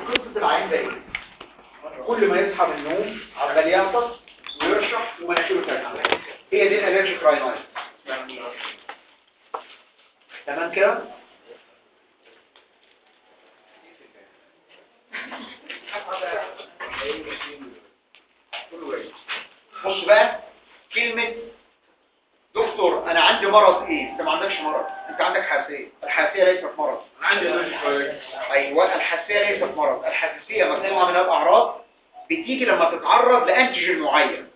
قصه العين ده ايه كل ما يصحى من النوم عمال يعطس ويرشح ومناخيره ترجع هي دي الالرجيك راينايتس تمام كده بص بقى كلمة دكتور انا عندي مرض ايه انت ما عندكش مرض انت عندك حساسية الحساسية ليست مرض عندي allergic ايوه الحساسية ليست مرض الحساسية مجموعة من الاعراض بتيجي لما تتعرض لانتيجين معين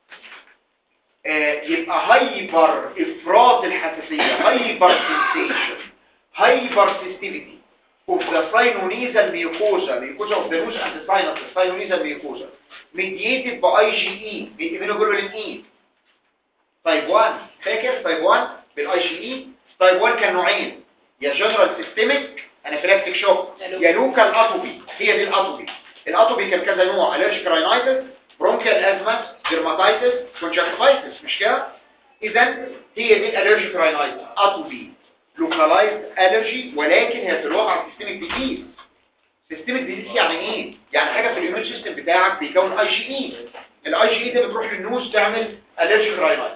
آه، يبقى هايبر افراط الحساسية هايبر سنسيشن هايبر سيستيفيتي of the sinonasal mucosa mucosa of the nose and the sinus sinonasal mucosa mediated by IgE بالimmunoglobulin E تايب 1 فاكر تايب 1 بالاي جي اي تايب 1 كان نوعين يا جنرال سيستميك انافيلاكتيك شوك يا لوكال اتوبي هي دي الاتوبي الاتوبي كان كذا نوع الرجيك راينايتس برونكيال ازمه ديرماتايتس كونجكتيفايتس مش كده اذا هي دي الالرجيك راينايتس اتوبي لوكالايزد الرجي ولكن هي في الواقع سيستميك ديزيز سيستميك ديزيز يعني ايه يعني حاجه في الاميون سيستم بتاعك بيكون اي جي اي الاي جي اي ده بتروح للنوز تعمل الرجيك راينايتس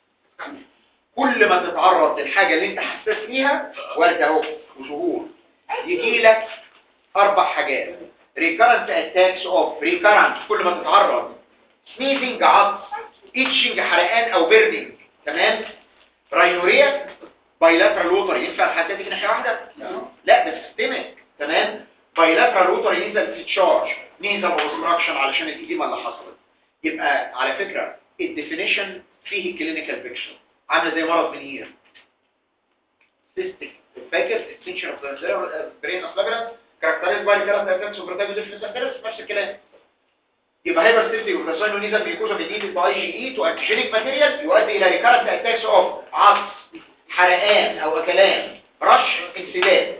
كل ما تتعرض للحاجه اللي انت حساس ليها وارد اهو وظهور يجي لك اربع حاجات recurrent attacks of recurrent كل ما تتعرض sneezing عطس itching حرقان او burning تمام راينوريا bilateral water ينفع الحساسيه تيجي ناحيه واحده لا ده سيستمك تمام bilateral water ينزل في تشارج نيزل obstruction علشان الايديما اللي حصلت يبقى على فكره الديفينيشن فيه كلينيكال بيكشر عامله زي مرض منير سيستيك فاكر extension of the brain of labyrinth characterized by recurrent attacks of vertigo difference and نفس الكلام يبقى هايبر سيستيك اوف ذا نيزل بيكوزا ميديتد باي جي اي تو انتيجينيك ماتيريال يؤدي الى ريكارنت اتاكس اوف عطس حرقان او اكلان رش انسداد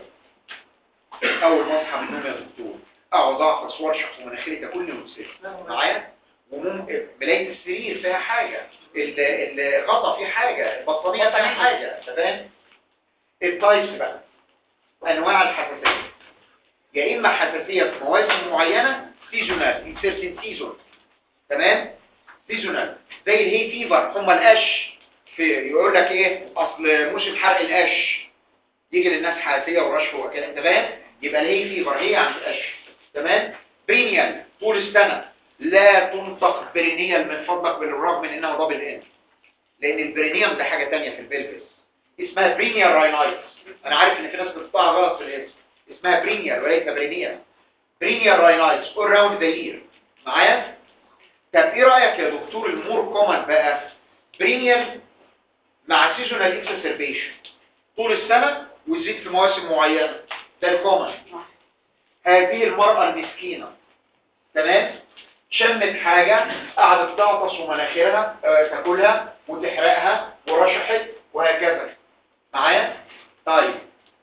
اول ما اصحى من النوم يا دكتور اقعد اعطس وارشح ومناخيري تاكلني وتسيب معايا وممكن ملايه السرير فيها حاجه ال- الغطا فيه حاجه البطانيه فيها حاجه تمام التايبس بقى انواع الحساسيه يا اما حساسيه في مواسم معينه سيزونال انسيرتين سيزون تمام سيزونال زي الهي فيفر هم القش في يقول لك ايه اصل موسم حرق القش يجي للناس حساسيه ورشح وكلام تمام يبقى الهي فيفر هي عند القش تمام برينيال طول السنه لا تنطق برينيال من فضلك بالرغم من انه دبل ان لان البرينيوم ده حاجه ثانيه في البلفس اسمها برينيال راينايتس انا عارف ان في ناس بتطلع غلط في الاسم اسمها برينيال وليس برينيال برينيال راينايتس اول راوند ذا يير معايا طب ايه رايك يا دكتور المور كومن بقى برينيال مع سيزونال اكسسربيشن طول السنه ويزيد في مواسم معينه ده الكومن هذه المراه المسكينه تمام شمت حاجة قعدت تعطس ومناخيرها آه، تاكلها وتحرقها ورشحت وهكذا معايا طيب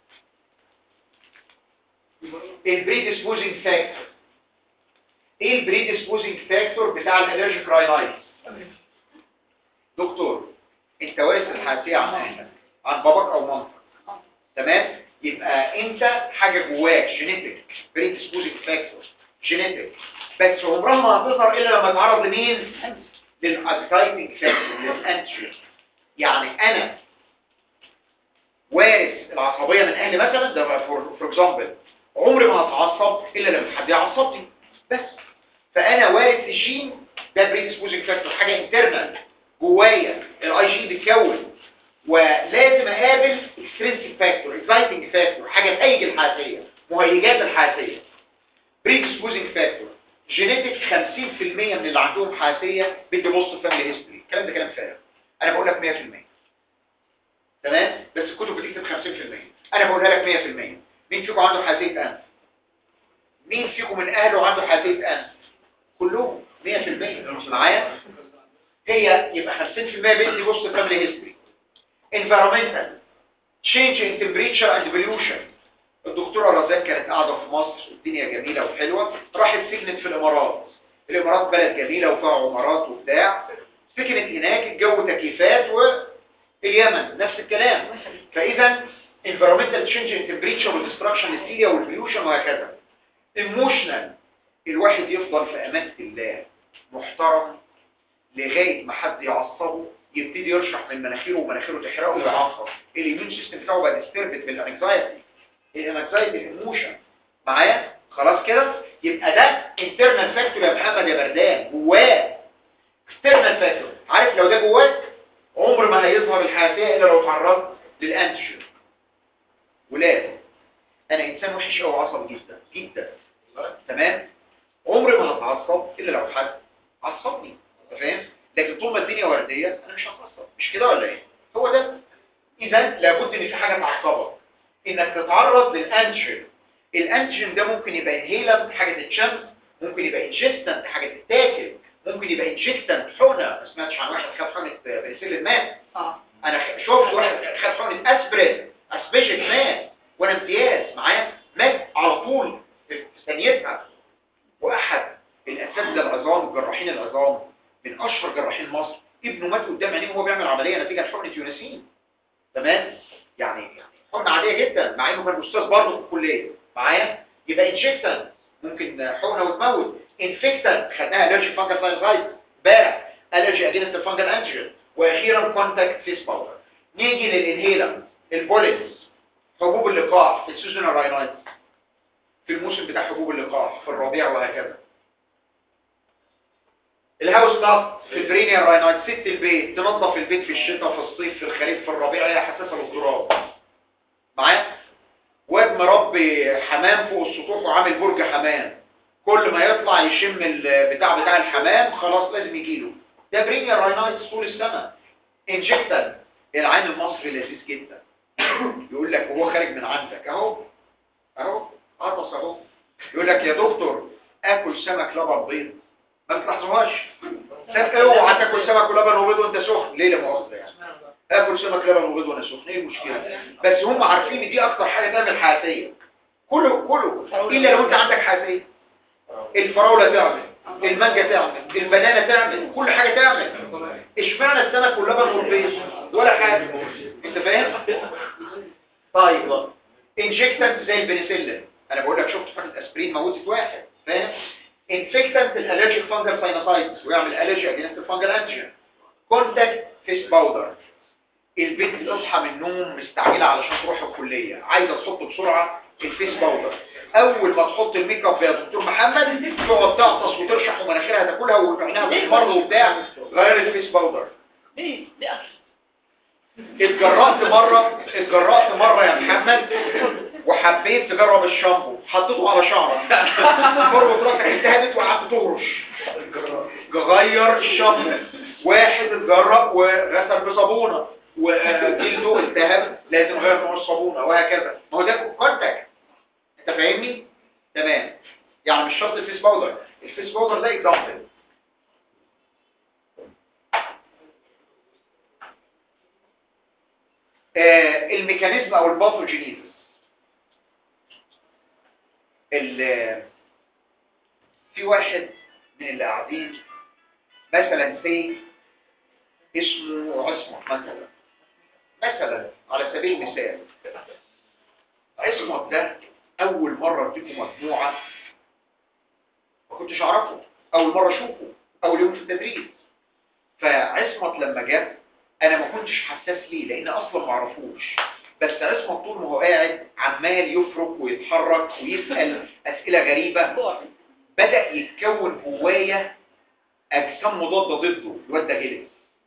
البريدسبوزنج فاكتور ايه البريدسبوزنج فاكتور بتاع الالرجيك راينايتس دكتور انت وارث الحساسيه عن اهلك عن باباك او مامتك تمام يبقى انت حاجه جواك جينيتك بريدسبوزنج فاكتور جينيتك بس عمرها ما هتظهر الا لما تعرض لمين للادكايتنج فاكتور للانتري يعني انا وارث العصبيه من اهلي مثلا ده فور اكزامبل عمري ما هتعصب الا لما حد يعصبني بس فانا وارث الجين ده بريدسبوزنج فاكتور حاجه انترنال جوايا الاي جي بيتكون ولازم اقابل اكسترينسيك فاكتور اكزايتنج فاكتور حاجه تأيد الحاسيه مهيجات الحاسيه بريدسبوزنج فاكتور جينيتك 50% من اللي عندهم حاسيه بدي بص فاميلي هيستوري الكلام ده كلام فارغ انا بقول لك 100% تمام بس الكتب بتكتب 50% انا بقولها لك 100% مين فيكم عنده حاسيه انف مين فيكم من اهله عنده حاسيه انف كلهم 100% معايا هي يبقى 50% بدي بص فاميلي هيستوري environmental change in temperature and pollution الدكتورة رزاق كانت قاعدة في مصر الدنيا جميلة وحلوة راحت سكنت في الإمارات الإمارات بلد جميلة وفيها عمارات وبتاع سكنت هناك الجو تكييفات واليمن نفس الكلام فإذا environmental change in temperature والdestruction للسيليا والبليوشن وهكذا ايموشنال الواحد يفضل في امانه الله محترم لغايه ما حد يعصبه يبتدي يرشح من مناخيره ومناخيره تحرقه ويعصب الاميون سيستم بتاعه بقى ديستربت بالانكزايتي الانكزايتي الايموشن معايا خلاص كده يبقى ده انترنال فاكتور يا محمد يا بردان جواه اكسترنال فاكتور عارف لو ده جواك عمر ما هيظهر الحساسيه الا لو تعرضت للانتيجين ولازم انا انسان وحش قوي عصبي جدا جدا تمام عمري ما هتعصب الا لو حد عصبني انت فاهم لكن طول ما الدنيا ورديه انا مش هتعصب مش كده ولا ايه هو ده اذا لابد ان في حاجه تعصبك انك تتعرض للانتيجين الانتيجين ده ممكن يبقى انهيلر حاجه تتشم ممكن يبقى انجستنت حاجه تتاكل ممكن يبقى انجكتنت حقنه ما سمعتش عن واحد خد حقنه بنسلين مات اه انا خ- شفت واحد خد حقنه اسبرين اسبيشن مات وانا امتياز معايا مات على طول في ثانيتها واحد الاساتذه العظام الجراحين العظام من اشهر جراحين مصر ابنه مات قدام عينيه وهو بيعمل عمليه نتيجه حقنه يونسين تمام يعني يعني حقنه عاديه جدا مع انه كان استاذ برضه في الكليه معايا يبقى انجكتنت ممكن حقنه وتموت انفكتنت خدناها الرجي فانجل ساينسايد امبارح الرجي اجينست الفانجل انتيجين واخيرا كونتاكت فيس باودر نيجي للانهيلر البوليس حبوب اللقاح في السيزونال راينايتس في الموسم بتاع حبوب اللقاح في الربيع وهكذا الهاوس داست في البرينيا راينايتس ست البيت تنظف البيت في الشتاء في الصيف في الخريف في الربيع هي حساسه للتراب معايا واد مربي حمام فوق السطوح وعامل برج حمام كل ما يطلع يشم البتاع بتاع الحمام خلاص لازم يجيله ده برينيا راينايتس طول السنه انجكتن العين المصري لذيذ جدا يقول لك وهو خارج من عندك اهو اهو عطس اهو يقول لك يا دكتور اكل سمك لبن بيض ما تلاحظوهاش سمك اوعى تاكل سمك ولبن وبيض وانت سخن ليه لا مؤاخذه يعني اكل سمك لبن وبيض وانا سخن ايه المشكله بس هم عارفين ان دي اكتر حاجه تعمل حساسيه كله كله الا لو انت عندك حساسيه الفراوله تعمل المانجا تعمل البنانه تعمل كل حاجه تعمل اشمعنى السمك واللبن والبيض ولا حاجه انت فاهم طيب انجكتنت زي البنسلين انا بقول لك شفت حقنه اسبرين موتت واحد فاهم انفكتنت الالرجيك فانجل ساينوسايتس ويعمل الرجي اجينست الفانجل انتيجين كونتاكت فيس باودر البنت تصحى من النوم مستعجله علشان تروح الكليه عايزه تحط بسرعه الفيس باودر اول ما تحط الميك اب يا دكتور محمد تقعد تعطس وترشح ومناخيرها تاكلها وعينها بتحمر وبتاع غير الفيس باودر ليه ليه اصلا اتجرأت مرة اتجرأت مرة يا محمد وحبيت تجرب الشامبو حطيته على شعرك مرة راسك التهبت وقعدت تهرش غير الشامبو واحد اتجرأ وغسل بصابونة وجلده التهب لازم غير نوع الصابونة وهكذا ما هو ده كونتاكت انت فاهمني؟ تمام يعني مش شرط الفيس باودر الفيس باودر ده اكزامبل آه، الميكانيزم او الباثوجينيزس ال- في واحد من اللي قاعدين مثلا سي اسمه عصمت مثلا مثلا على سبيل المثال عصمت ده اول مره اديكم مجموعه ما كنتش اعرفه اول مره اشوفه اول يوم في التدريس فعصمت لما جه انا ما كنتش حساس ليه لان اصلا ما اعرفوش بس عصمت طول ما هو قاعد عمال يفرك ويتحرك ويسال اسئله غريبه جوع بدا يتكون جوايا اجسام مضاده ضده الواد ده غلس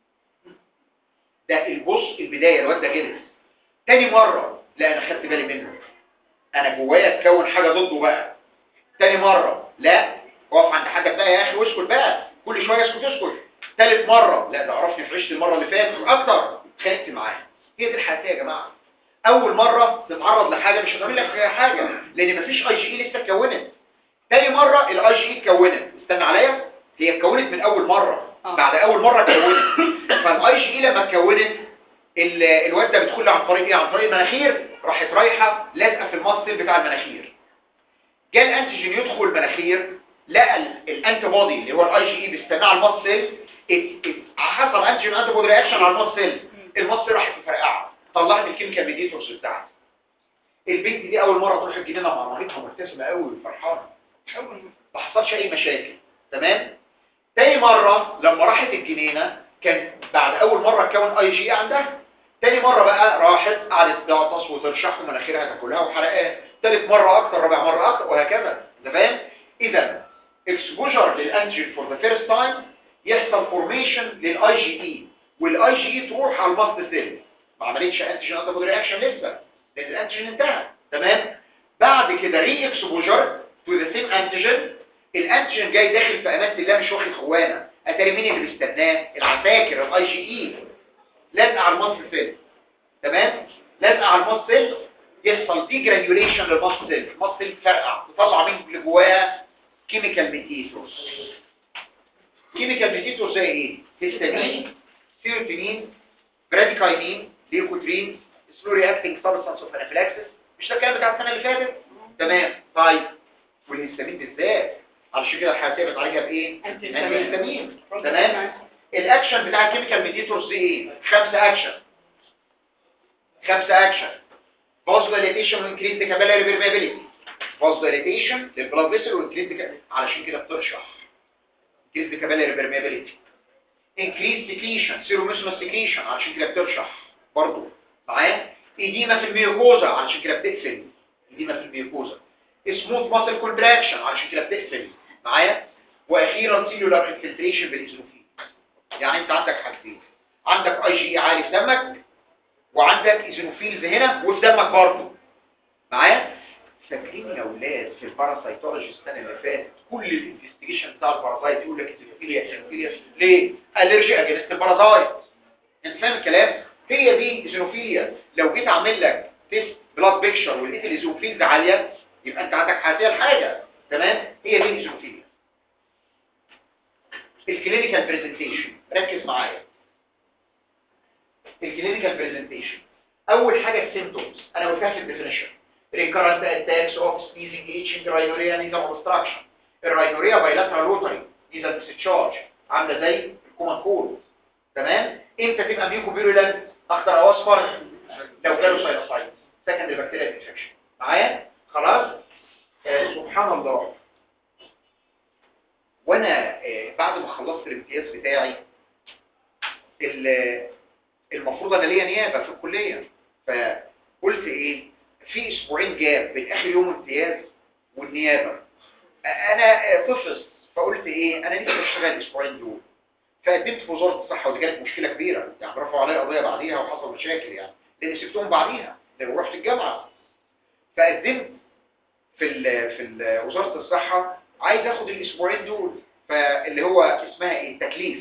ده البص البدايه الواد ده غلس تاني مره لا انا خدت بالي منه انا جوايا اتكون حاجه ضده بقى تاني مره لا اقف عند حدك بقى يا اخي واسكت بقى كل شويه اسكت اسكت تالت مره لا ده عرفني في عشت المره اللي فاتت واكتر اتخانقت معاه هي دي الحياه يا جماعه اول مره تتعرض لحاجه مش هتعمل لك فيها حاجه لان مفيش اي جي اي لسه اتكونت تاني مره الاي جي اي اتكونت استنى عليا هي اتكونت من اول مره آه. بعد اول مره اتكونت فالاي جي اي لما اتكونت ال- الواد ده بيدخل عن طريق ايه عن طريق المناخير راحت رايحه لازقه في المصل بتاع المناخير جاء الانتيجين يدخل المناخير لقى ال- الانتي بودي اللي هو الاي جي اي بيستناه على المصل ات- ات- حصل انتيجين انتي بودي رياكشن على المصل المصل راحت مفرقعه طلعت الكيميكال ميديتورز بتاعتي البنت دي اول مره تروح الجنينه مع مامتها مبتسمه قوي وفرحانه ما حصلش اي مشاكل تمام تاني مرة لما راحت الجنينة كان بعد اول مرة اتكون اي جي عندها تاني مرة بقى راحت قعدت تعطس وترشح ومناخيرها تاكلها وحرقات تالت مرة اكتر رابع مرة اكتر وهكذا انت فاهم اذا اكسبوجر للانتيجين فور ذا فيرست تايم يحصل فورميشن للاي جي اي والاي جي اي تروح على الماست سيل ما عملتش انتيجين انتي رياكشن لسه لان الانتيجين انتهى تمام بعد كده ري اكسبوجر تو ذا سيم انتيجين الانتيجين جاي داخل في امان الله مش واخد خوانه اتاري مين اللي بيستناه العساكر الاي جي اي لازقه على الماست سيل تمام لازقه على الماست سيل يحصل دي جرانيوليشن للماست سيل الماست سيل تفرقع تطلع من اللي جواها كيميكال ميتيتورز كيميكال ميتيتورز زي ايه هيستامين سيروتونين براديكاينين ليوكوترين سلو رياكتنج سبستانس اوف انافيلاكسس مش ده الكلام بتاع السنه اللي فاتت تمام طيب والهيستامين بالذات علشان كده الحساسيه بتعالجها بايه الهيستامين تمام الاكشن بتاع الكيميكال ميديتورز ايه خمسه اكشن خمسه اكشن فوزوليتيشن وانكريز ذا كابيلاري بيرميابيليتي فوزوليتيشن للبلاد فيسل وانكريز علشان كده بترشح انكريز ذا كابيلاري بيرميابيليتي انكريز سكريشن سيروميسمس سكريشن علشان كده بترشح برضه معايا ايديما في الميوكوزا علشان كده بتقفل ايديما في الميوكوزا سموث ماسل كونتراكشن علشان كده بتقفل معايا واخيرا سيلولار انفلتريشن بالايزوفيل يعني انت عندك حاجتين عندك اي جي عالي في دمك وعندك ايزوفيلز هنا وفي دمك برضه معايا فاكرين يا اولاد في الباراسايتولوجي السنه اللي فاتت كل الانفستيجيشن بتاع البارازايت يقول لك ايزوفيليا ايزوفيليا ليه الرجي اجينست البارازايت انت فاهم الكلام هي دي ايزوفيليا لو جيت اعمل لك تيست بلاد بيكشر ولقيت الايزوفيلز عاليه يبقى انت عندك حساسيه لحاجه تمام هي دي الايزوفيليا الكلينيكال برزنتيشن ركز معايا الكلينيكال برزنتيشن اول حاجه السيمبتومز انا قلتها في الديفينيشن recurrent attacks of sneezing itching rhinorrhea nasal obstruction الرينوريا bilateral rotary nasal discharge عامله زي الكومان كول تمام امتى تبقى ميوكو فيرولنت اخضر او اصفر لو جاله ساينوسايتس سكندري بكتيريال انفكشن معايا خلاص آه سبحان الله وانا آه بعد ما خلصت الامتياز بتاعي المفروض انا ليا نيابه في الكليه فقلت ايه في اسبوعين جاب بين اخر يوم امتياز والنيابه انا طفل فقلت ايه انا نفسي اشتغل الاسبوعين دول فقدمت في وزاره الصحه ودي كانت مشكله كبيره يعني رفعوا عليا قضيه بعديها وحصل مشاكل يعني لان سبتهم بعديها لان رحت الجامعه فقدمت في ال في ال وزاره الصحه عايز اخد الاسبوعين دول فاللي هو اسمها ايه تكليف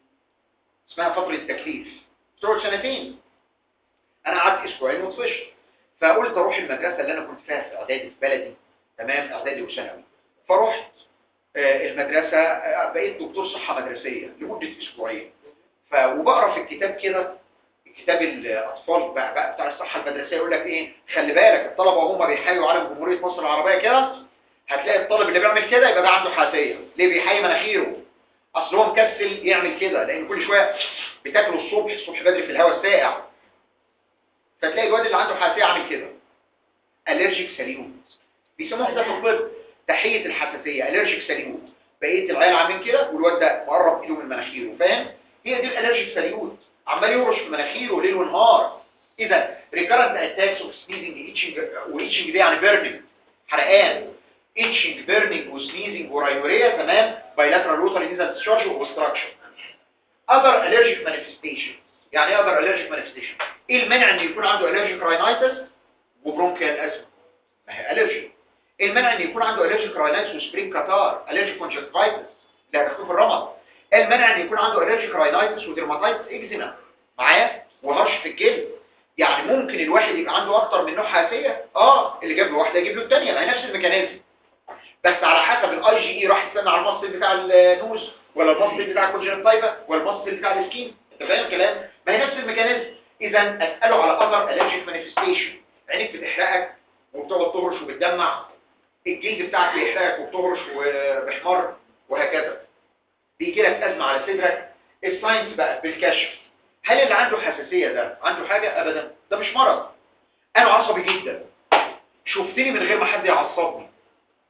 اسمها فتره التكليف بتقعد سنتين انا قعدت اسبوعين وطفشت فقلت اروح المدرسه اللي انا كنت فيها في اعدادي في بلدي تمام اعدادي وثانوي فرحت آه المدرسه آه بقيت دكتور صحه مدرسيه لمده اسبوعين ف وبقرا في الكتاب كده كتاب الاطفال بقى, بقى بتاع الصحه المدرسيه يقول لك ايه خلي بالك الطلبه وهم بيحيوا علم جمهوريه مصر العربيه كده هتلاقي الطالب اللي بيعمل كده يبقى ده عنده حساسيه ليه بيحيي مناخيره اصل هو مكسل يعمل كده لان كل شويه بتاكله الصبح الصبح بدري في الهواء الساقع فتلاقي الواد اللي عنده حساسيه عامل كده الرجيك سليوت بيسموه ده في الطب تحيه الحساسيه الرجيك سليوت بقيه العيال عاملين كده والواد ده مقرب ايده من مناخيره فاهم هي دي الالرجيك سليوت عمال يورش في مناخيره ليل ونهار اذا ريكارنت اتاكس اوف سنيزنج ايتشنج وايتشنج دي يعني بيرنينج حرقان ايتشنج بيرنينج وسنيزنج ورايوريا تمام بايلاترال روتال نيزل ديسشارج واوبستراكشن اذر الرجيك مانيفستيشن يعني ايه اذر الرجيك مانيفستيشن ايه المانع ان يكون عنده الرجيك راينايتس وبرونكيال ازمه ما هي الرجي ايه المانع ان يكون عنده الرجيك راينايتس وسبرين كاتار الرجيك كونجكتيفايتس ده مكتوب الرمد ايه المانع ان يكون عنده الرجيك راينايتس وديرماتايتس اكزيما معايا وهرش في الجلد يعني ممكن الواحد يبقى عنده اكتر من نوع حساسيه اه اللي جاب له واحده يجيب له الثانيه ما هي نفس الميكانيزم بس على حسب الاي جي اي راح يستنى على المصل بتاع النوز ولا المصل بتاع الكونجكتيفا ولا المصل بتاع السكين انت فاهم الكلام ما هي نفس الميكانيزم اذا اساله على اذر الرجيك مانيفستيشن عينيك بتحرقك وبتقعد تهرش وبتدمع الجلد بتاعك بيحرقك وبتهرش وبيحمر وهكذا بيجي لك ازمه على صدرك الساينس بقى بالكشف هل اللي عنده حساسيه ده عنده حاجه ابدا ده مش مرض انا عصبي جدا شفتني من غير ما حد يعصبني قلت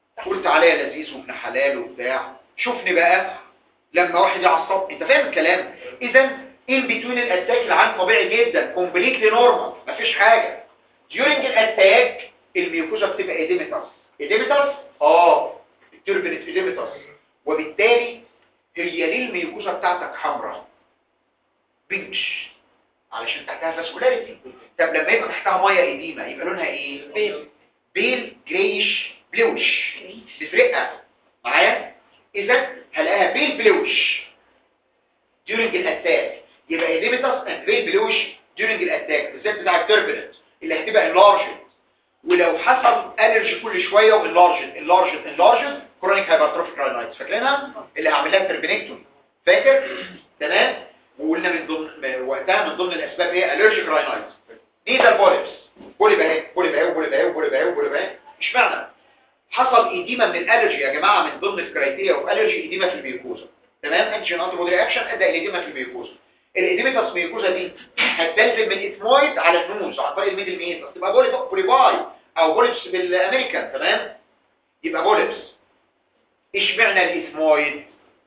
وتعالى يا لذيذ وابن حلال وبتاع شوفني بقى لما واحد يعصب انت فاهم الكلام اذا ان بتوين الاتاك العام طبيعي جدا كومبليتلي نورمال مفيش حاجه during الاتاك الميوكوزا بتبقى ايديمتاس ايديمتاس اه التوربنت ايديمتاس وبالتالي هي ليه الميوكوزا بتاعتك حمراء بينش علشان تحتها فاسكولاريتي طب لما يبقى تحتها ميه ايديما يبقى لونها ايه بيل بيل جريش بلوش مفرقه معايا اذا هلاقيها بيل بلوش during الاتاك يبقى ايديمتاس اند بيل بلوش during الاتاك بالذات بتاع التربلنت اللي هتبقى enlarged ولو حصل الرجي كل شويه وانلارجد انلارجد انلارجد كرونيك هايبرتروفيك راينايتس فاكرينها اللي هعمل لها تربينكتومي فاكر تمام وقلنا من ضمن وقتها من ضمن الاسباب ايه الرجيك راينايتس نيزل بوليبس بوليب اهي بوليب اهي وبوليب اهي وبوليب اهي وبوليب اهي اشمعنى حصل ايديما من الالرجي يا جماعه من ضمن الكرايتيريا اوف الرجي ايديما في الميوكوزا تمام انتيجين انتي بودي رياكشن ادى الى ايديما في الميوكوزا الايديميتاس ميوكوزا دي هتدلدل من الاثمويد على النوز عن طريق الميدل ميتاس تبقى بوليب بوليباي او بوليبس بالامريكان تمام يبقى بوليبس اشمعنى الاثمويد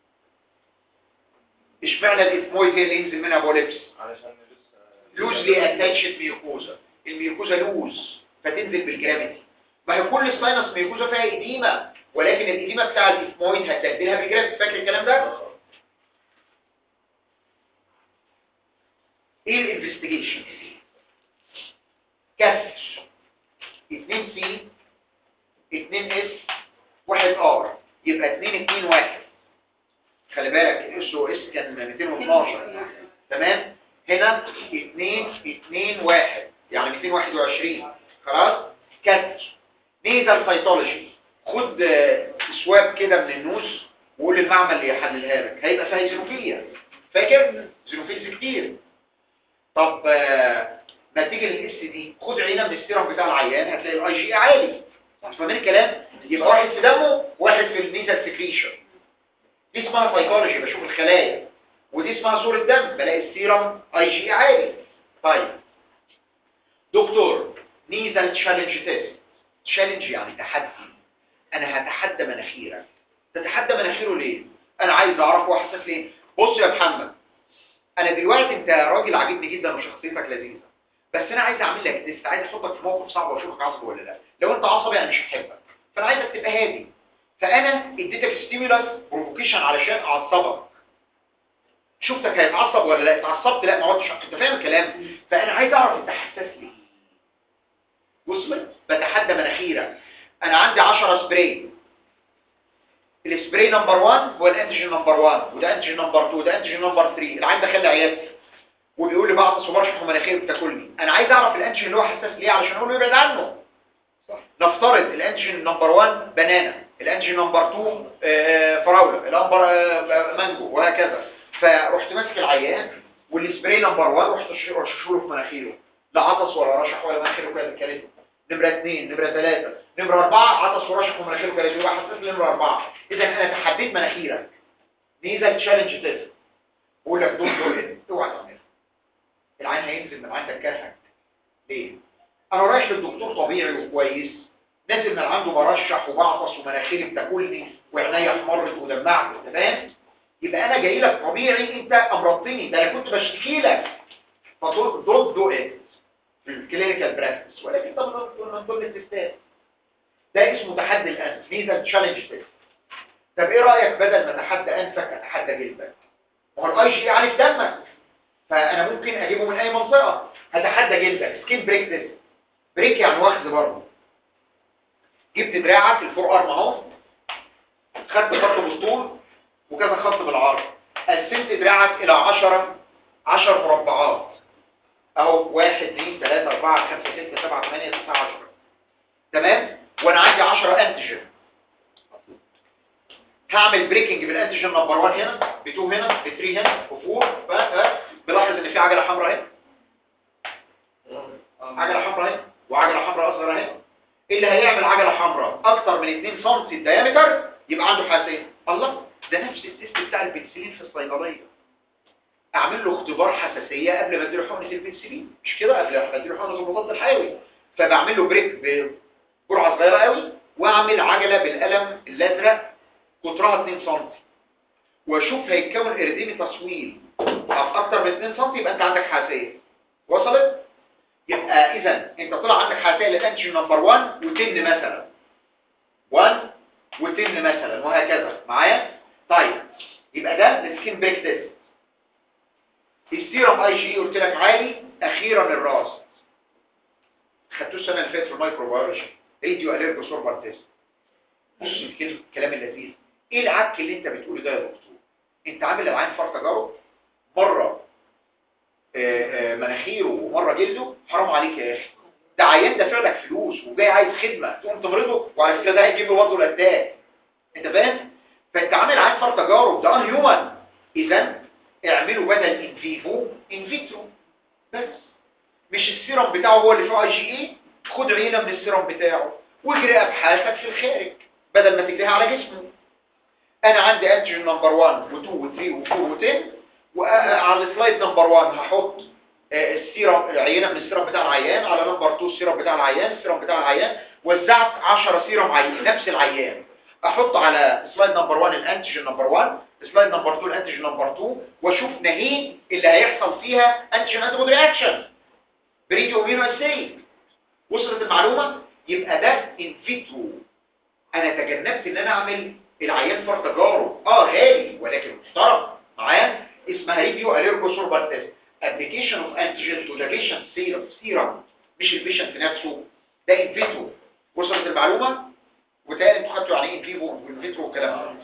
اشمعنى الاثمويد هي اللي ينزل منها بوليبس علشان لسه لوزلي اتاتشد ميوكوزا الميوكوزا لوز فتنزل بالجرافيتي ما هي كل ساينس ميوكوزا فيها اديمه ولكن الاديمه بتاع الاثمويد هتدلدلها بالجرافيتي فاكر الكلام ده ايه الانفستيجيشن كسر 2 سي 2 اس 1 ار يبقى 2 2 1 خلي بالك الاس او اس كان 212 تمام هنا 2 2 1 يعني 221 خلاص كسر نيزل سيتولوجي خد آه، سواب كده من النوز وقول للمعمل اللي يحللها لك هيبقى فيها زينوفيليا فاكر زينوفيلز كتير طب آه، نتيجه للاس دي خد عينه من السيرم بتاع العيان هتلاقي الاي جي عالي مش فاهمين الكلام يبقى واحد في دمه واحد في النيزل سكريشن دي اسمها سايكولوجي بشوف الخلايا ودي اسمها صورة دم بلاقي السيرم اي جي عالي طيب دكتور نيزل تشالنج تيست تشالنج يعني تحدي انا هتحدى مناخيرك تتحدى مناخيره ليه انا عايز اعرف هو حساس ليه بص يا محمد انا دلوقتي انت راجل عاجبني جدا وشخصيتك لذيذه بس انا عايز اعمل لك تيست عايز احطك في موقف صعب واشوفك عصبي ولا لا لو انت عصبي انا مش هحبك فانا عايزك تبقى هادي فانا اديتك ستيمولاس بروفوكيشن علشان اعصبك شفتك هيتعصب ولا لا اتعصبت لا ما عدتش انت فاهم الكلام فانا عايز اعرف انت حساس ليه وصلت بتحدى مناخيرك انا عندي 10 سبراي السبراي نمبر 1 هو الانتيجين نمبر 1 وده انتيجين نمبر 2 وده انتيجين نمبر 3 العين دخل لي عيادتي وبيقول لي بعض صبار مناخير بتاكلني انا عايز اعرف الانتيجين اللي هو حساس ليه علشان اقول له يبعد عنه نفترض الانتيجين نمبر 1 بنانا الانتيجين نمبر 2 آه، فراوله الامبر آه، مانجو وهكذا فرحت ماسك العيان والسبراي نمبر 1 رحت رششه له في مناخيره لا عطس ولا رشح ولا مناخيره كانت كلمه نمره 2 نمره 3 نمره 4 عطس ورشح في مناخيره كانت يبقى حساس نمره 4 اذا انا تحديت مناخيرك نيزل تشالنج تيست بقول لك دول دول اوعى تعملها العين هينزل من عندك كرهك ليه انا رايح للدكتور طبيعي وكويس نازل من عنده برشح وبعطس ومناخيري بتاكلني وعينيا احمرت ودمعت تمام يبقى انا جاي لك طبيعي انت امرضتني ده انا كنت بشتكي لك فدول دول دو ات في الكلينيكال براكتس ولكن ده من من ضمن التستات ده اسمه تحدي الانف ميزه تشالنج تيست طب ايه رايك بدل ما اتحدى انفك اتحدى جلدك ما هو الاي جي عالي في دمك فانا ممكن اجيبه من اي منطقه هتحدى جلدك سكين بريك تيست بريك يعني واخد برضه جبت دراعك الفور ارم اهو خدت خط بالطول وكذا خط بالعرض قسمت دراعك الى 10 10 مربعات اهو 1 2 3 4 5 6 7 8 9 10 تمام وانا عندي 10 انتيجين هعمل بريكنج بالانتيجين نمبر 1 هنا ب 2 هنا ب 3 هنا ب 4 بلاحظ ان في عجله حمراء هنا عجله حمراء هنا وعجله حمراء اصغر هنا اللي هيعمل عجله حمراء اكتر من 2 سم الديامتر يبقى عنده حساسيه الله ده نفس التست بتاع البنسلين في الصيدليه اعمل له اختبار حساسيه قبل ما اديله حقنه البنسلين مش كده قبل ما اديله حقنه المضاد الحيوي فبعمل له بريك بجرعه صغيره قوي واعمل عجله بالقلم الازرق قطرها 2 سم واشوف هيتكون ارديمي تصويل اكتر من 2 سم يبقى انت عندك حساسيه وصلت يبقى اذا انت طلع عندك حساسيه للانتيجين نمبر 1 و10 مثلا 1 و10 مثلا وهكذا معايا طيب يبقى ده السكين بريك تيست السيرم اي جي قلت لك عالي اخيرا الراس خدتوه السنه اللي فاتت في الميكروبيولوجي راديو اليرجو سوربر تيست بص كده الكلام اللذيذ ايه العك اللي انت بتقوله ده يا دكتور انت عامل العين فرط تجارب مره آه، آه، مناخيره ومره جلده حرام عليك يا اخي ده عيان دافع لك فلوس وجاي عايز خدمه تقوم تمرضه وعلى فكره ده هيجيب له برضه الاتاك انت فاهم فانت عامل عين فرط تجارب ده ان هيومن اذا اعمله بدل ان فيفو ان فيترو بس مش السيرم بتاعه هو اللي فيه اي جي اي خد عينه من السيرم بتاعه واجري ابحاثك في الخارج بدل ما تجريها على جسمه انا عندي انتيجين نمبر 1 و2 و3 و4 و10 وعلى السلايد نمبر 1 هحط آه، السيرم العينه من السيرم بتاع العيان على نمبر 2 السيرم بتاع العيان السيرم بتاع العيان وزعت 10 سيرم عيان نفس العيان احط على سلايد نمبر 1 الانتيجين نمبر 1 سلايد نمبر 2 الانتيجين نمبر 2 واشوف نهين اللي هيحصل فيها انتيجين انتيبودي رياكشن بريديو امينو اسيد وصلت المعلومه يبقى ده ان فيترو انا تجنبت ان انا اعمل العيان فرط تجارب اه غالي ولكن محترم معايا اسمها ريفيو اليرجو سوربال تيست ابلكيشن اوف انتيجين تو ذا بيشنت سيرم سيرم مش البيشنت نفسه ده ان فيترو وصلت المعلومه وتاني انتوا خدتوا يعني ايه ان فيفو وان فيترو والكلام ده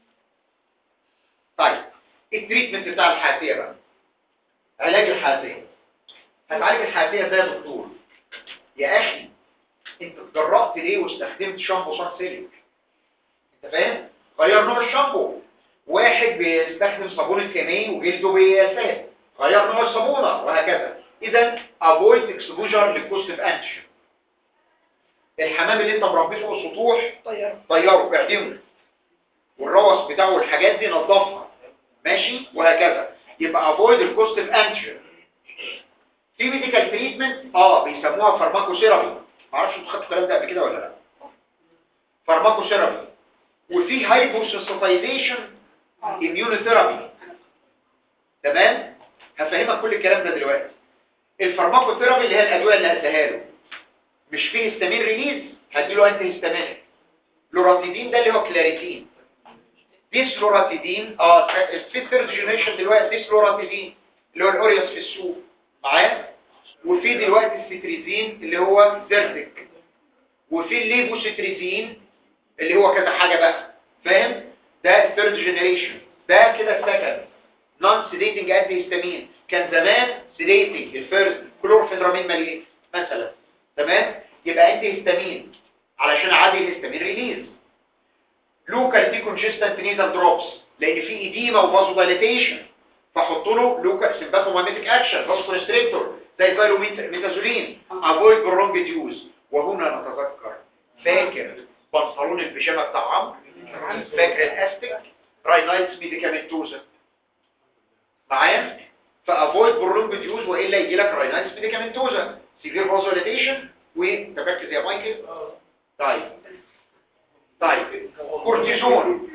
طيب التريتمنت بتاع الحاسيه بقى علاج الحاسيه هتعالج الحاسيه ازاي يا دكتور يا اخي انت اتجرأت ليه واستخدمت شامبو صن سيليك انت فاهم غير نوع الشامبو واحد بيستخدم صابونه كيمي وجلده بيسال غير نوع الصابونه وهكذا اذا افويد اكسبوجر للكوستيف انتيجين الحمام اللي انت مربيه فوق السطوح طيره طيره اعدمه والروث بتاعه والحاجات دي نظفها ماشي وهكذا يبقى افويد الكوستيف انتيجين في ميديكال تريتمنت اه بيسموها فارماكو ثيرابي معرفش انتوا خدتوا الكلام ده قبل كده ولا لا فارماكو ثيرابي وفي هايبوسنسيتايزيشن اميونوثيرابي تمام هفهمك كل الكلام ده دلوقتي الفارماكو ثيرابي اللي هي الادويه اللي هديها له مش فيه هيستامين ريليز هديله انتي هيستامينيك لوراتيدين ده اللي هو كلاريتين ديس لوراتيدين اه في الثيرد جينيريشن دلوقتي ديس لوراتيدين اللي هو الاوريوس في السوق معايا وفي دلوقتي الستريزين اللي هو زرتك وفي الليفوستريزين اللي هو كذا حاجة بقى فاهم ده الثيرد جينيريشن ده كده السكند نون سيديتنج انتي هيستامين كان زمان سيديتنج الفيرست كلورفينرامين مليء مثلا تمام يبقى انتي هيستامين علشان اعدي الهيستامين ريليز لوكال دي كونجستنت نيزل دروبس لان في ايديما وفازو دايليتيشن فحط له لوكال سيمباثوميميتيك اكشن فاسو كونستريكتور زي الفايلوميتازولين افويد برونج ديوز وهنا نتذكر فاكر بنطلون البيجامه بتاع عمرو فاكر الاستيك راينايتس ميديكامنتوزا معايا فافويد برونج ديوز والا يجي لك راينايتس ميديكامنتوزا سيفير فازوليتيشن وانت مركز يا مايكل طيب طيب كورتيزون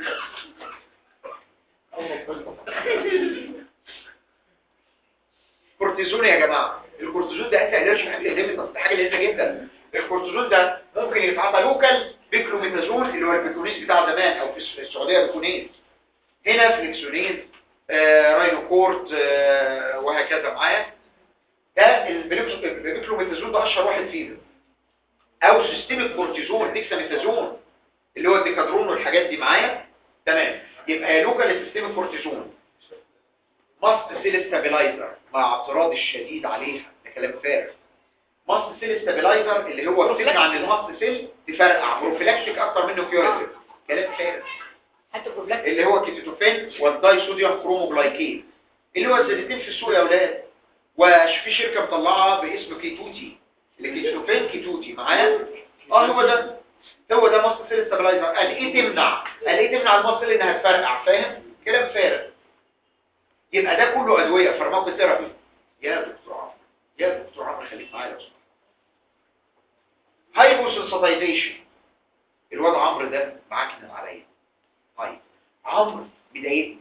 كورتيزون يا جماعه الكورتيزون ده انت الرجيم حاجه ليميتس حاجه لذيذه جدا الكورتيزون ده ممكن يتعاطى لوكال بيكلوميتازون اللي هو البيكونيز بتاع زمان او في السعوديه بيكونيز هنا فليكسونيز آه راينوكورت آه وهكذا معايا ده البيكلوميتازون ده اشهر واحد فيهم او سيستميك كورتيزون ديكساميتازون اللي هو الديكادرون والحاجات دي معايا تمام يبقى لوكال سيستميك كورتيزون ماست سيل ستابلايزر مع اعتراض الشديد عليها ده كلام فارغ ماست سيل ستابلايزر اللي هو بتمنع عن الماست سيل تفرقع بروفيلاكتيك اكتر منه كيوريتيف كلام فارغ حتى بروفلاكتيك اللي هو كيتوتوفين والداي صوديوم كروموجلايكين اللي هو الزيتين في السوق يا اولاد وفي شركه مطلعه باسم كيتوتي اللي كيتوتوفين كيتوتي معايا اه هو ده هو ده ماست سيل ستابلايزر قال ايه تمنع قال ايه تمنع الماست سيل انها تفرقع فاهم كلام فارغ يبقى ده كله ادويه فارماكو ثيرابي يا دكتور عمرو يا دكتور عمرو خليك معايا لو سمحت هايبوسنسيتايزيشن الواد عمرو ده معكنن عليا طيب عمرو مضايقني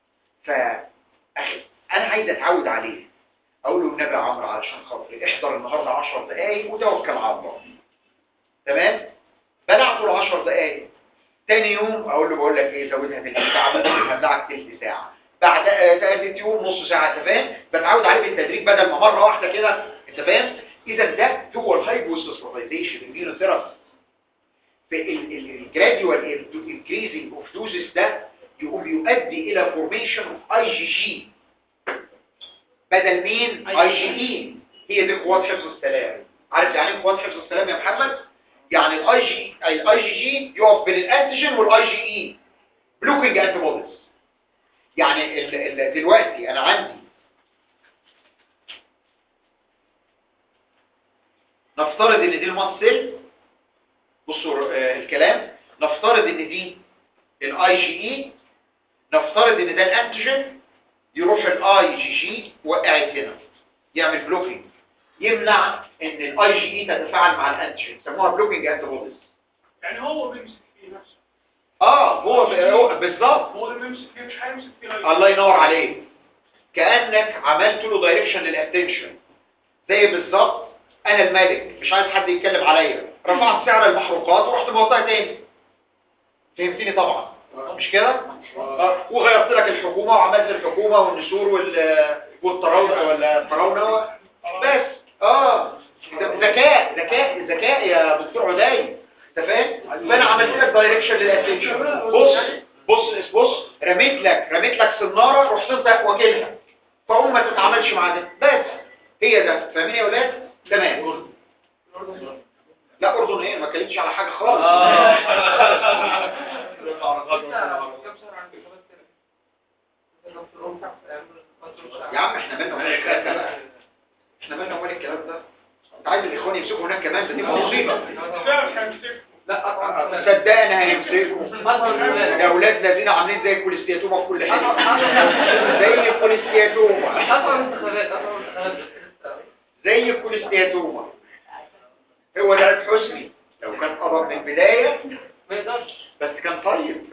فاخي انا عايز اتعود عليه اقول له النبي يا عمرو علشان خاطري احضر النهارده 10 دقايق وتوكل على الله تمام بلعته له 10 دقايق تاني يوم اقول له بقول لك ايه زودها تلت ساعه بدل ما هبلعك تلت ساعه بعد آه، تالت يوم نص ساعه انت فاهم بتعود عليه بالتدريج بدل ما مره واحده كده انت فاهم اذا ده هو الهايبوستاسيزيشن immunotherapy الجراديوال انكريزنج اوف دوزز ده يقوم يؤدي الى فورميشن اوف اي جي جي بدل مين اي جي اي هي دي قوات حفظ السلام عارف يعني ايه قوات حفظ السلام يا محمد يعني الاي جي الاي جي جي يقف بين الانتيجين والاي جي اي بلوكينج انتي بوديز يعني ال ال دلوقتي انا عندي نفترض ان دي المصل بصوا آه، الكلام نفترض ان دي الاي جي اي نفترض ان ده الانتيجين يروح الاي جي جي وقعت هنا يعمل بلوكينج يمنع ان الاي جي اي تتفاعل مع الانتيجين يسموها بلوكينج انتي بوديز يعني هو بيمسك فيه نفسه اه هو هو بالظبط هو اللي بيمسك فيه مش هيمسك فيه غيره الله ينور عليك كانك عملت له دايركشن للاتنشن زي بالظبط انا الملك مش عايز حد يتكلم عليا رفعت سعر المحروقات ورحت موطيها تاني فهمتني طبعا مش كده آه، وغيرت لك الحكومه وعملت الحكومه والنسور وال والطراونه ولا الطراونه بس اه ذكاء ذكاء ذكاء يا دكتور عدي انت فاهم فانا عملت لك دايركشن للاتنشن بص بص بص رميت لك رميت لك سناره رحت انت واكلها فقوم ما تتعاملش مع ده بس هي ده فاهمين يا ولاد تمام لا اردن ايه ما اتكلمتش على حاجه خالص يا عم احنا مالنا ومال الكلام ده بقى احنا مالنا ومال الكلام ده انت عايز الاخوان يمسكوا هناك كمان ده دي مصيبه فعلا هيمسك لا صدقنا هيمسكوا يا اولاد الذين عاملين زي الكوليستياتوما في كل حته زي الكوليستياتوما حصل انتخابات حصل انتخابات زي الكوليستياتوما هو ده عيد حسني لو كان قرب من البدايه ما يقدرش بس كان طيب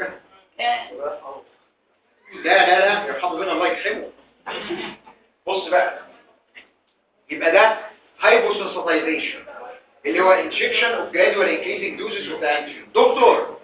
لا لا لا يرحمه بنا الله يرحمه بص بقى يبقى ده هايبوسنسيتايزيشن اللي هو انجكشن اوف جرادوال انكريزنج دوزز اوف انتيجين دكتور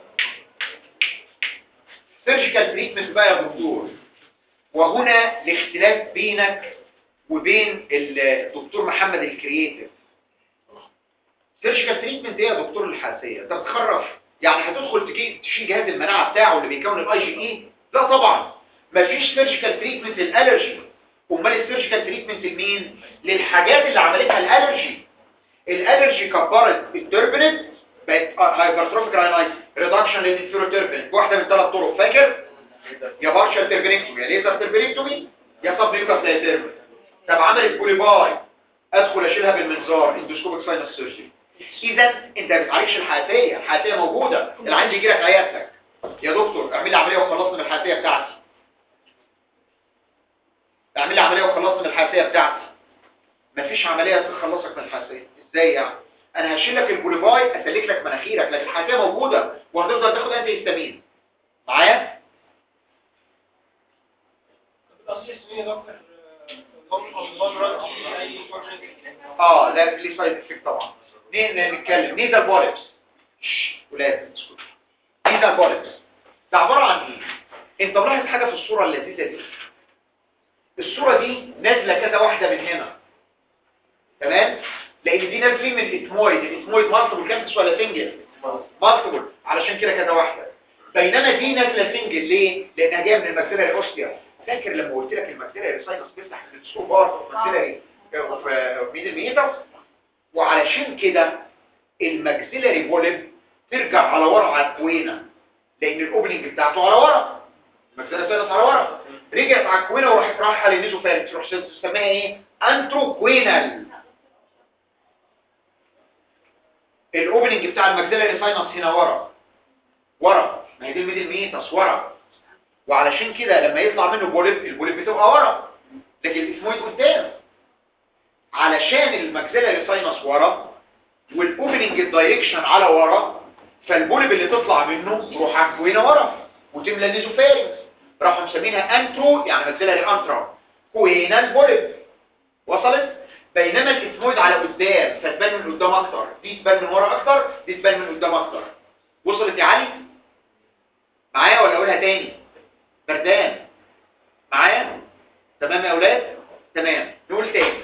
سيرجيكال تريتمنت بقى يا دكتور وهنا الاختلاف بينك وبين الدكتور محمد الكرييتيف سيرجيكال تريتمنت ايه يا دكتور الحساسيه انت بتخرف يعني هتدخل تجي تشيل جهاز المناعه بتاعه اللي بيكون الاي جي اي لا طبعا مفيش سيرجيكال تريتمنت للالرجي امال السيرجيكال تريتمنت لمين للحاجات اللي عملتها الالرجي الالرجي كبرت التربنت بقت هايبرتروفيك راينايتس ريدكشن للانفيروتربنت واحده من ثلاث طرق فاكر يا بارشال تربنكتومي يا ليزر تربنكتومي يا سب نيوكاس دايتربن طب عملت بوليباي ادخل اشيلها بالمنظار اندوسكوبيك ساينس سيرجري اذا انت ما بتعالجش الحياتيه الحياتيه موجوده العين يجي لك عيادتك يا دكتور اعمل لي عمليه وخلصنا من الحياتيه بتاعتي اعمل لي عمليه وخلصنا من الحياتيه بتاعتي مفيش عمليه تخلصك من الحياتيه ازاي يعني انا هشيل لك البوليفاي اسلك لك مناخيرك لكن الحياتيه موجوده وهتفضل تاخد انتي هيستامين معايا الاصل اسمه ايه يا دكتور ضمن ضمن رد اي بروجكت اه لا ليه سايد افكت طبعا نين نتكلم نيزل بوليبس ولاد اسكت نيزل بوليبس ده عباره عن ايه انت ملاحظ حاجه في الصوره اللذيذه دي الصوره دي نازله كذا واحده من هنا تمام لان دي نازلين من الاتمويد الاتمويد مالتيبل كامبس ولا سنجل مالتيبل علشان كده كذا واحده بينما دي نازله سنجل ليه لانها جايه من الماكسيلاري اوستيا فاكر لما قلت لك الماكسيلاري ساينس بيفتح السوبر ماكسيلاري مين الميتر وعلشان كده الماكسيلاري بولب ترجع على ورا على الكوينه لان الاوبننج بتاعته على ورا الماكسيلاري ساينس على ورا رجعت على الكوينه وراحت رايحه للنيزوفارنكس تروح تسميها ايه انتروكوينال الاوبننج بتاع الماكسيلاري ساينس هنا ورا ورا ما هي دي الميدل ميتس ورا وعلشان كده لما يطلع منه بولب البولب بتبقى ورا لكن الاسمويد قدام علشان الماكسيلاري ساينس ورا والاوبننج الدايركشن على ورا فالبولب اللي تطلع منه تروح عكوينه ورا وتملى النيزوفارينكس راحوا مسمينها انترو يعني ماكسيلاري انترا كوينا البولب وصلت بينما الاسمويد على قدام فتبان من قدام اكتر دي تبان من ورا اكتر دي تبان من قدام اكتر وصلت يا علي معايا ولا اقولها تاني بردان معايا تمام يا اولاد تمام نقول تاني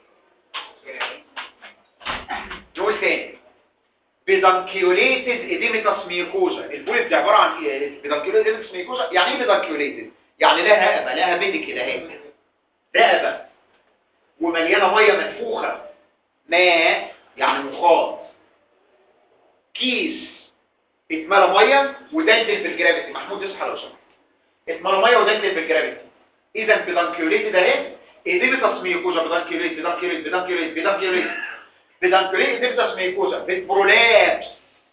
نقول تاني بيدانكيوليتد اديميتاس ميوكوزا البوليب ده عباره عن ايه بيدانكيوليتد اديميتاس ميوكوزا يعني ايه بيدانكيوليتد يعني لها رقبه لها بيد كده اهي رقبه ومليانه ميه منفوخه ماء يعني مخاط كيس اتملى ميه ودندل بالجرافيتي محمود اصحى لو سمحت اتملى ميه ودندل بالجرافيتي اذا بيدانكيوليتد اهي اديميتاس ميوكوزا بيدانكيوليتد بيدانكيوليتد بيدانكيوليتد بيدانكيوليتد بيدانكيوليتد اديميتاس ميوكوزا بتبرولابس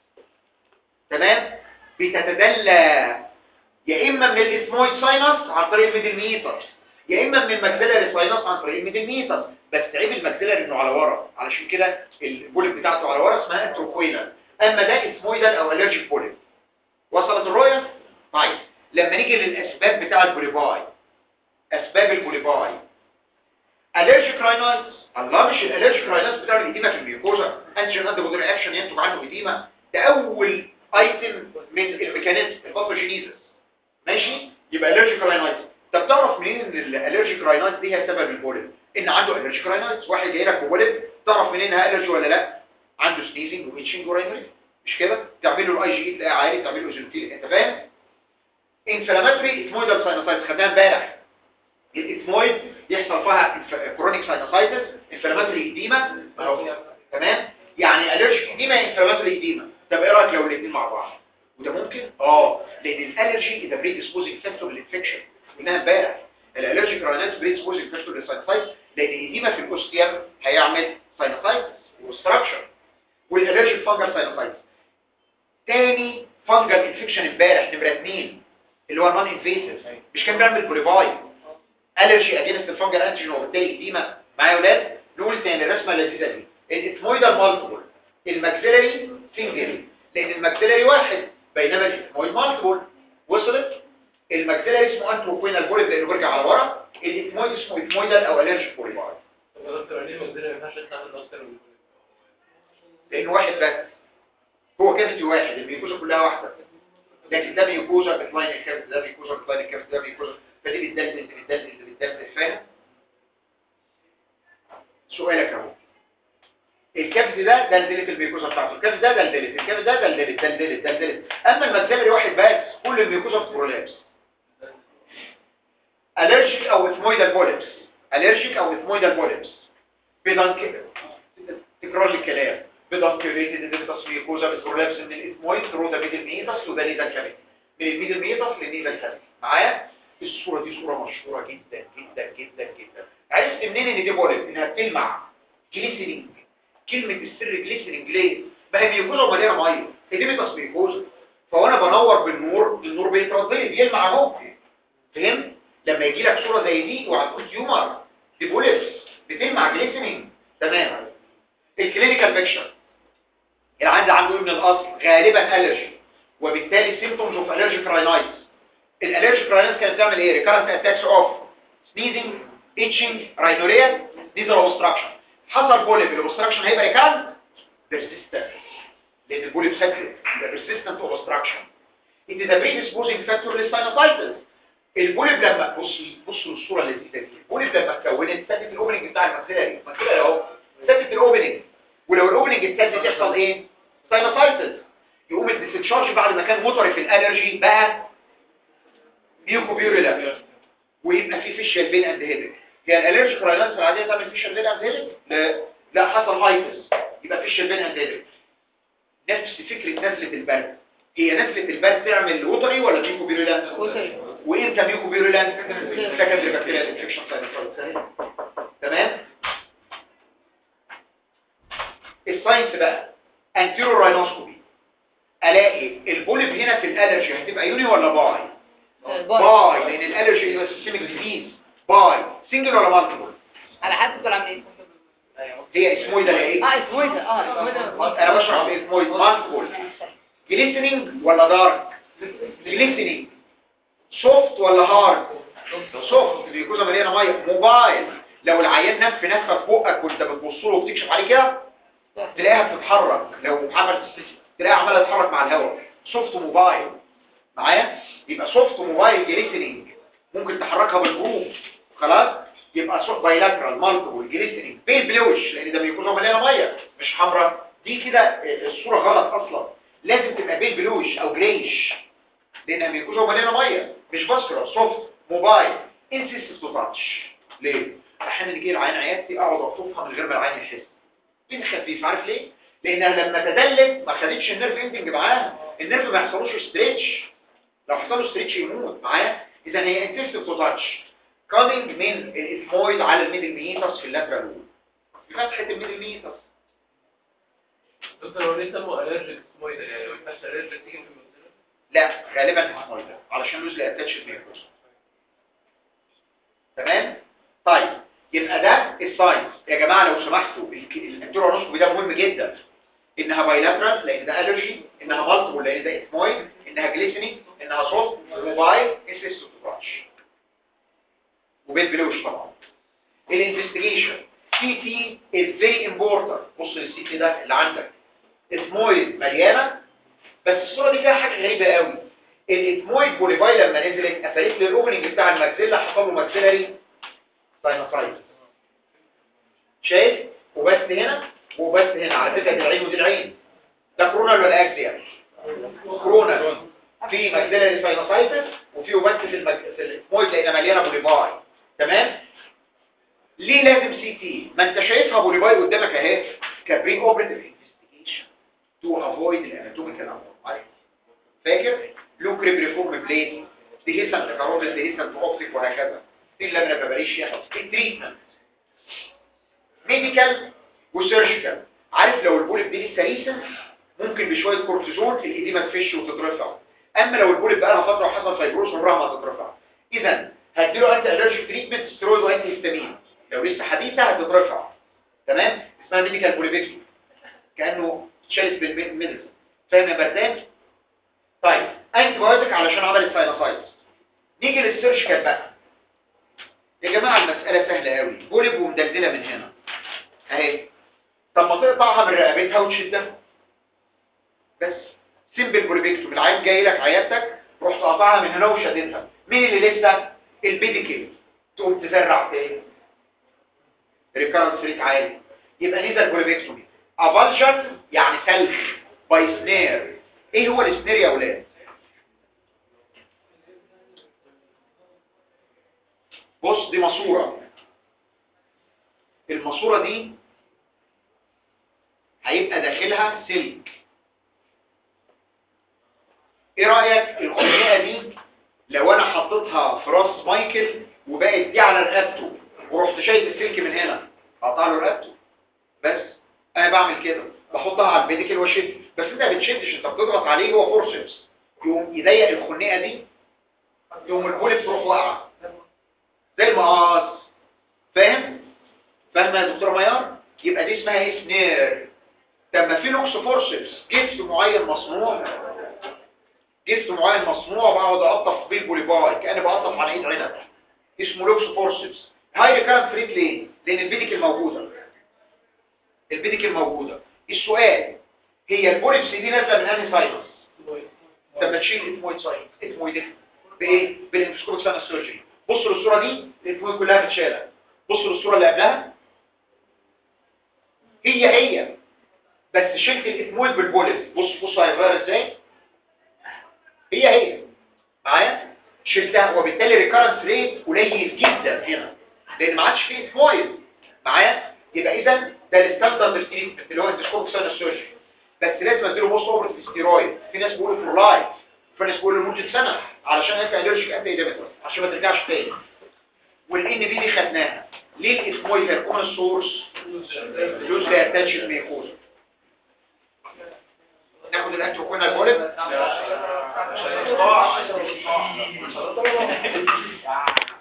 تمام بتتدلى يا اما من الاسمويد ساينس عن طريق الميدل ميتر يا اما من الماكسيلاري ساينس عن طريق الميدل ميتر بس عيب الماكسيلاري انه على ورا علشان كده البوليب بتاعته على ورا اسمها انتروكوينال اما ده اسمويدال او الرجيك بوليب وصلت الرؤيه طيب لما نيجي للاسباب بتاع البوليباي اسباب البوليباي الرجيك راينايتس الله مش الالرجيك راينايتس بتعمل اديمه في الميوكوزا انتيجين انتي بودي رياكشن ينتج عنه اديمه ده اول ايتم من الميكانيزم الباثوجينيزس ماشي يبقى الرجيك راينايتس طب تعرف منين ان الالرجيك راينايتس دي هي سبب البوليب ان عنده الرجيك راينايتس واحد جاي لك بوليب تعرف منين انها الرجي ولا لا عنده سنيزنج وإتشنج وراينري مش كده تعمل له الاي جي تلاقي عالي تعمل له ايزوتيل انت فاهم انفلاماتري اسمويدال ساينوسايتس خدناها امبارح الاسمويد يحصل فيها كرونيك ساينوسايتس انفلاماتري اديما تمام يعني الرجيك اديما انفلاماتري اديما طب ايه رايك لو الاثنين مع بعض وده ممكن اه لان الالرجي ده بري ديسبوزنج فاكتور للانفكشن قلناها امبارح الالرجيك راينايتس بري ديسبوزنج فاكتور للساينوسايتس لان الاديما في الاوستيوم هيعمل ساينوسايتس وستراكشر والالرجيك فانجل ساينوسايتس تاني فانجل انفكشن امبارح نمره 2 اللي هو النون انفيسيف مش كان بيعمل بوليفاي الرجي اجينست الفانجل انتيجين وبالتالي اديما معايا يا اولاد نقول تاني الرسمه اللذيذه دي الاثمويدال مالتيبل الماكسيلاري سنجل لان الماكسيلاري واحد بينما الاثمويد مالتيبل وصلت الماكسيلاري اسمه انتروكوينال بوليب لانه بيرجع على ورا الاثمويد اسمه اثمويدال او الرجيك بوليفاي لانه واحد بس هو كافيتي واحد الميوكوزا كلها واحده لكن ده ميوكوزا بتلاين الكافيتي ده ميوكوزا بتلاين الكافيتي ده ميوكوزا فدي بتدلل دي بتدلل دي بتدلل فاهم سؤالك اهو الكافيتي ده دلدلت الميوكوزا بتاعته الكافيتي ده دلدلت الكافيتي ده دلدلت دلدلت دلدلت اما الماكسيلري واحد بس كل الميوكوزا برولابس الرجيك او اثمويدال بوليبس الرجيك او اثمويدال بوليبس بيدانك تكرار الكلام بدانكيوليتد اديمتاس ميوكوزا بالبرولابس من الاثمويد ثرو ذا ميدل ميتاس وده نيزل كافيتي من الميدل ميتاس للنيزل كافيتي معايا الصوره دي صوره مشهوره جدا جدا جدا جدا عرفت منين ان دي بوليب انها بتلمع جليسرينج كلمه السر جليسرينج ليه ما هي ميوكوزا ومليانه ميه اديمتاس ميوكوزا فوانا بنور بالنور النور بيترد بيلمع اهو فهمت لما يجي لك صوره زي دي وهتقول تيومر دي بوليبس بتلمع جليسرينج تمام الكلينيكال بيكشر العيان ده عنده ايه من الاصل غالبا الرجي وبالتالي سيمبتومز اوف الرجيك راينايتس الالرجيك راينايتس كانت بتعمل ايه ريكارنت اتاكس اوف سنيزنج اتشنج راينوريا نيزل اوبستراكشن حصل بوليب الاوبستراكشن هيبقى ريكارنت بيرسيستنت لان البوليب سكرت يبقى بيرسيستنت اوبستراكشن انت ده بريديسبوزنج فاكتور للساينوسايتس البوليب لما بص بصوا الصوره اللذيذه دي البوليب لما اتكونت سدت الاوبننج بتاع الماكسيلاري الماكسيلاري اهو سدت الاوبننج ولو الاوبننج اتسد يحصل ايه ساينوسايتس يقوم الديستشارج بعد ما كان موتوري في الالرجي بقى ميوكوبيوريلا ويبقى في فيشل بين اند هيدك هي الالرجيك راينايتس العاديه تعمل فيشل بين اند هيدك لا لا حصل هايتس يبقى فيشل بين اند هيدك نفس فكره نزله البرد هي نزله البرد تعمل ووتري ولا ميوكوبيوريلا ووتري. وامتى ميوكوبيوريلا سكندري بكتيريال انفكشن ساينوسايتس تمام الساينس بقى انتيرو راينوسكوبي الاقي البوليب هنا في الالرجي هتبقى يوني ولا باي باي لان الالرجي هو سيستميك ديزيز باي سنجل ولا مالتيبل على حسب كل عامل ايه هي اسمويد ولا ايه اه اسمه ايه ده اه اسمه ايه ده انا بشرح في اسمويد مالتيبل جليسنينج ولا دارك جليسنينج سوفت ولا هارد سوفت الميكوزا مليانه ميه موبايل لو العيان نام في نفسه في بقك وانت بتبص له وبتكشف عليه كده تلاقيها بتتحرك لو عملت تلاقيها عماله تتحرك مع الهواء سوفت موبايل معايا يبقى سوفت موبايل جليسنينج ممكن تحركها بالجروب خلاص يبقى سوفت بايلاترال مالتيبل جليسنينج بيل بلوش لان ده بيكون مليانه ميه مش حمراء دي كده الصوره غلط اصلا لازم تبقى بيل بلوش او جريش لان بيكون مليانه ميه مش باسكرا سوفت موبايل انسيست تو تاتش ليه احيانا يجي العين عيادتي اقعد اقطفها من غير ما العين يحس بين خفيف عارف ليه لانها لما تدلت ما خدتش النيرف اندنج معاها النيرف ما يحصلوش ستريتش لو حصل له ستريتش يموت معايا اذا هي انتنسيف تو تاتش كامينج من الاثمويد على الميدل ميتاس في اللاترال وول في فتحه الميدل ميتاس دكتور هو ليه سموا الرجيك اسمه ايه ده يعني ما ينفعش الرجيك تيجي في المنزل لا غالبا اثمويد علشان لوز اتاتش الميكروس تمام طيب يبقى ده الساينس يا جماعه لو سمحتوا الانترونوسكوبي ده مهم جدا انها بايلاترال لان ده الرجي انها مالتيبل لان ده اثمويد انها جليسينيك انها صوت موبايل اس اس تاتش وبيل بلوش طبعا الانفستيجيشن سي تي از فيري امبورتنت بص للسي تي ده اللي عندك اثمويد مليانه بس الصوره دي فيها حاجه غريبه قوي الاثمويد بوليفاي لما نزلت قفلت لي الاوبننج بتاع الماكسيلا حصل له ماكسيلاري ساينوسايتس شايف وبس هنا وبس هنا على فكره دي العين ودي العين ده كورونال ولا اكزيال كورونال في ماكسيلاري ساينوسايتس وفي وبس في المج... في الاثمويد لان مليانه بوليفاي تمام ليه لازم سي تي ما انت شايفها بوليفاي قدامك اهي كبري اوبريتيف انفستيجيشن تو افويد الاناتوميكال ابنورماليتي فاكر لوك ريفورم بليد ديهيسنت كاروتيد ديهيسنت اوبتيك وهكذا دي اللي انا ببريش التريتمنت ميديكال وسيرجيكال عارف لو البوليب دي لسه ريسنت ممكن بشويه كورتيزون الايديما تفش وتترفع اما لو البوليب بقى لها فتره وحصل فايبروس عمرها ما تترفع اذا هديله انتي الرجيك تريتمنت سترويد وانتي هيستامين لو لسه حديثه هتترفع تمام اسمها ميديكال بوليبكتومي كانه شالت بالميدل فاهم يا بردان طيب انتي بايوتيك علشان عملت ساينوسايتس نيجي للسيرجيكال بقى يا جماعه المساله سهله قوي بوليب ومدلدله من هنا اهي طب ما تقطعها من رقبتها وتشدها بس سيمبل بوليبكتومي العيان جاي لك عيادتك رحت قاطعها من هنا وشددها مين اللي لسه البيديكل تقوم تزرع تاني ريكارنس ريت عالي يبقى نزل بوليبكتومي افالجن يعني سلخ باي سنير ايه هو السنير يا ولاد بص دي ماسوره الماسوره دي هيبقى داخلها سلك ايه رايك الخناقه دي لو انا حطيتها في راس مايكل وبقت دي على رقبته ورحت شايل السلك من هنا قطع له رقبته بس انا بعمل كده بحطها على البيديكل واشد بس انت ما بتشدش انت بتضغط عليه هو فورسبس يقوم يضيق الخناقه دي يقوم البوليت تروح واقعه زي المقص فاهم فاهمه يا دكتوره ميار يبقى دي اسمها ايه سنير لما في لوكس فورسبس جبس معين مصنوع جبس معين مصنوع بقعد اقطف بيه البوليفاي كاني بقطف على ايد عنب اسمه لوكس فورسبس هاي ريكارنت فريت ليه لان البيديكل موجوده البيديكل موجوده السؤال هي البوليبس دي نازله من انهي ساينس لما تشيل اثمويد ساينس اثمويد بايه بالانفسكوبيك ساينس سيرجري بصوا للصوره دي الاثمويد كلها بتشالها بصوا للصوره اللي قبلها هي هي بس شلت الاثمويد بالبوليب بص بصوا هيغير ازاي هي هي معايا شلتها وبالتالي ريكارنس ريت قليل جدا هنا لان ما عادش فيه اثمويد معايا يبقى اذا ده الستاندرد تريتمنت اللي هو الديسكوب سنه سيرجري بس لازم اديله بوست اوبر ستيرويد في ناس بيقولوا فور لايف في ناس بيقولوا لمده سنه علشان ينفع الرجيك انتي ديمتر عشان ما ترجعش تاني والان بي دي خدناها ليه الاثمويد هيكون السورس لوز اتاتش ميكوزا ناخد الانتي وكنا البولب